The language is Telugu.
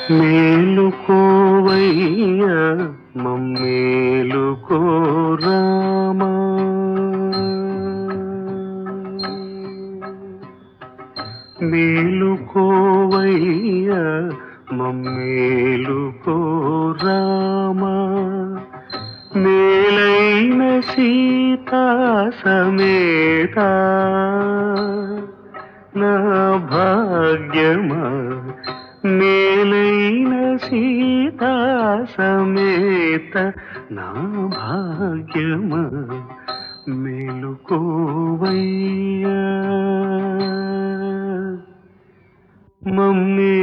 మేలుకోవయ్య మమ్మేలుకో రామా మేలుకోవయ్య మమ్మేలుకో రామా మేలైన సీతా సమేత నా భాగ్యమా మేలైన సీతా సమేత నా భాగ్యమా మేలుకోవయ్యా మమ్మీ